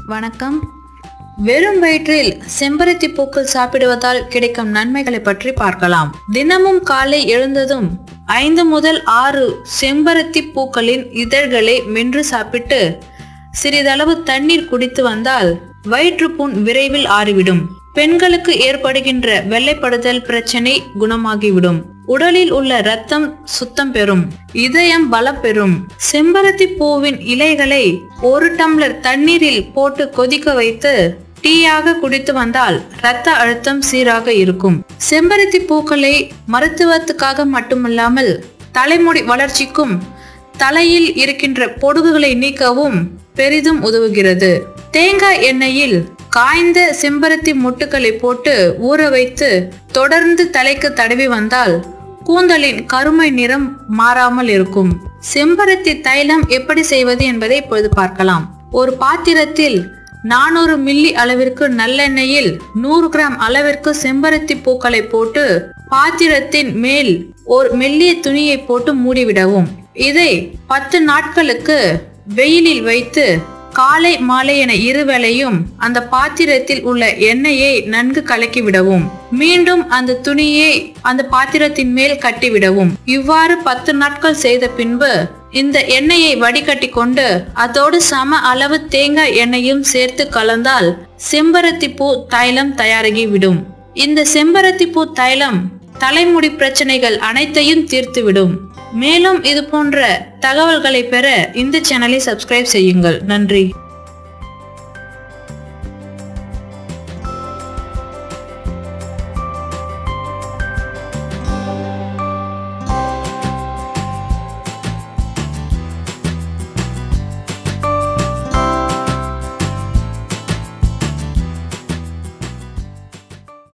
வணக்கம் வெறும் வயிற்றில் செம்பருத்தி பூக்கள் சாப்பிடுவதால் கிடைக்கும் நன்மைகளை பற்றி பார்க்கலாம் தினமும் காலை எழுந்ததும் ஐந்து முதல் ஆறு செம்பருத்தி பூக்களின் இதழ்களை மென்று சாப்பிட்டு சிறிதளவு தண்ணீர் குடித்து வந்தால் வயிற்றுப்புண் விரைவில் ஆறிவிடும் பெண்களுக்கு ஏற்படுகின்ற வெள்ளைப்படுதல் பிரச்சனை குணமாகிவிடும் உடலில் உள்ள ரத்தம் சுத்தம் பெறும் இதயம் பலம் பெறும் செம்பருத்தி பூவின் இலைகளை ஒரு டம்ளர் தண்ணீரில் போட்டு கொதிக்க வைத்து டீயாக குடித்து வந்தால் இரத்த அழுத்தம் சீராக இருக்கும் செம்பருத்தி பூக்களை மருத்துவத்துக்காக மட்டுமல்லாமல் தலைமுடி வளர்ச்சிக்கும் தலையில் இருக்கின்ற பொடுகுகளை நீக்கவும் பெரிதும் உதவுகிறது தேங்காய் எண்ணெயில் காய்ந்த செம்பருத்தி மொட்டுக்களை போட்டு ஊற வைத்து தொடர்ந்து தலைக்கு தடவி வந்தால் கூந்தலின் கருமை நிறம் மாறாமல் இருக்கும் செம்பருத்தி தைலம் எப்படி செய்வது என்பதை இப்பொழுது பார்க்கலாம் ஒரு பாத்திரத்தில் நானூறு மில்லி அளவிற்கு நல்லெண்ணெயில் நூறு கிராம் அளவிற்கு செம்பருத்தி பூக்களை போட்டு பாத்திரத்தின் மேல் ஒரு மெல்லிய துணியை போட்டு மூடிவிடவும் இதை பத்து நாட்களுக்கு வெயிலில் வைத்து காலை மாலை என இருவேளையும் அந்த பாத்திரத்தில் உள்ள எண்ணெயை நன்கு கலக்கி விடவும் மீண்டும் அந்த துணியை அந்த பாத்திரத்தின் மேல் கட்டிவிடவும் இவ்வாறு பத்து நாட்கள் செய்த பின்பு இந்த எண்ணெயை வடிகட்டி கொண்டு அதோடு சம அளவு தேங்காய் எண்ணெயும் சேர்த்து கலந்தால் செம்பருத்தி பூ தைலம் தயாராகிவிடும் இந்த செம்பருத்தி பூ தைலம் தலைமுடி பிரச்சனைகள் அனைத்தையும் தீர்த்துவிடும் மேலும் இது போன்ற தகவல்களை பெற இந்த சேனலை சப்ஸ்கிரைப் செய்யுங்கள் நன்றி